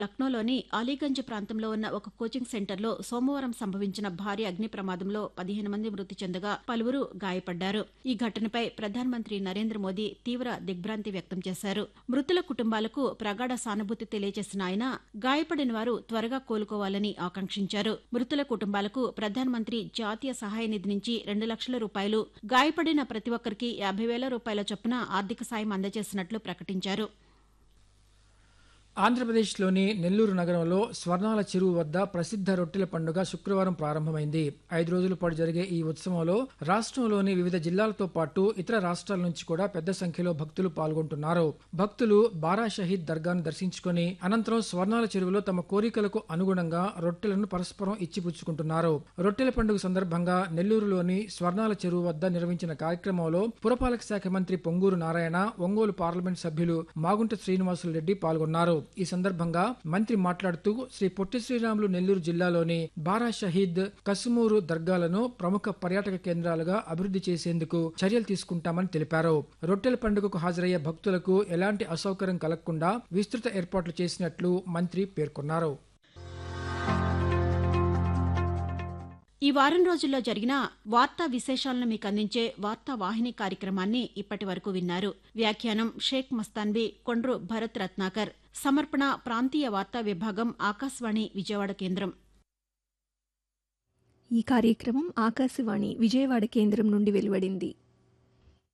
లక్నోలోని అలీగంజ్ ప్రాంతంలో ఉన్న ఒక కోచింగ్ సెంటర్లో సోమవారం సంభవించిన భారీ అగ్ని ప్రమాదంలో పదిహేను మంది మృతి చెందగా పలువురు గాయపడ్డారు ఈ ఘటనపై ప్రధానమంత్రి నరేంద్ర మోదీ తీవ్ర దిగ్భ్రాంతి వ్యక్తం చేశారు మృతుల కుటుంబాలకు ప్రగాఢ సానుభూతి తెలియజేసిన ఆయన గాయపడిన వారు త్వరగా కోలుకోవాలని ఆకాంక్షించారు మృతుల కుటుంబాలకు ప్రధానమంత్రి జాతీయ సహాయ నిధి నుంచి రెండు లక్షల రూపాయలు గాయపడిన ప్రతి ఒక్కరికి యాభై వేల రూపాయల చొప్పున ఆర్థిక సాయం అందజేసినట్లు ప్రకటించారు ఆంధ్రప్రదేశ్లోని నెల్లూరు నగరంలో స్వర్ణాల చెరువు వద్ద ప్రసిద్ధ రొట్టెల పండుగ శుక్రవారం ప్రారంభమైంది ఐదు రోజుల పాటు జరిగే ఈ ఉత్సవంలో రాష్ట్రంలోని వివిధ జిల్లాలతో పాటు ఇతర రాష్ట్రాల నుంచి కూడా పెద్ద సంఖ్యలో భక్తులు పాల్గొంటున్నారు భక్తులు బారా షహీద్ దర్గాను దర్శించుకుని అనంతరం స్వర్ణాల చెరువులో తమ కోరికలకు అనుగుణంగా రొట్టెలను పరస్పరం ఇచ్చిపుచ్చుకుంటున్నారు రొట్టెల పండుగ సందర్భంగా నెల్లూరులోని స్వర్ణాల చెరువు వద్ద నిర్వహించిన కార్యక్రమంలో పురపాలక శాఖ మంత్రి పొంగూరు నారాయణ ఒంగోలు పార్లమెంట్ సభ్యులు మాగుంట శ్రీనివాసులు రెడ్డి పాల్గొన్నారు ఈ సందర్భంగా మంత్రి మాట్లాడుతూ శ్రీ పొట్టి శ్రీరాములు నెల్లూరు జిల్లాలోని బారా షహీద్ కసుమూరు దర్గాలను ప్రముఖ పర్యాటక కేంద్రాలుగా అభివృద్ధి చేసేందుకు చర్యలు తీసుకుంటామని తెలిపారు రొట్టెల పండుగకు హాజరయ్యే భక్తులకు ఎలాంటి అసౌకర్యం కలగకుండా విస్తృత ఏర్పాట్లు చేసినట్లు మంత్రి పేర్కొన్నారు ఈ వారం రోజుల్లో జరిగిన వార్తా విశేషాలను మీకు అందించే వార్తా వాహిని కార్యక్రమాన్ని ఇప్పటి వరకు విన్నారు వ్యాఖ్యానం షేక్ మస్తాన్బీ కొండ్రు భరత్ రత్నాకర్ సమర్పణ ప్రాంతీయ వార్తా విభాగం ఆకాశవాణి విజయవాడ కేంద్రం ఈ కార్యక్రమం ఆకాశవాణి విజయవాడ కేంద్రం నుండి వెలువడింది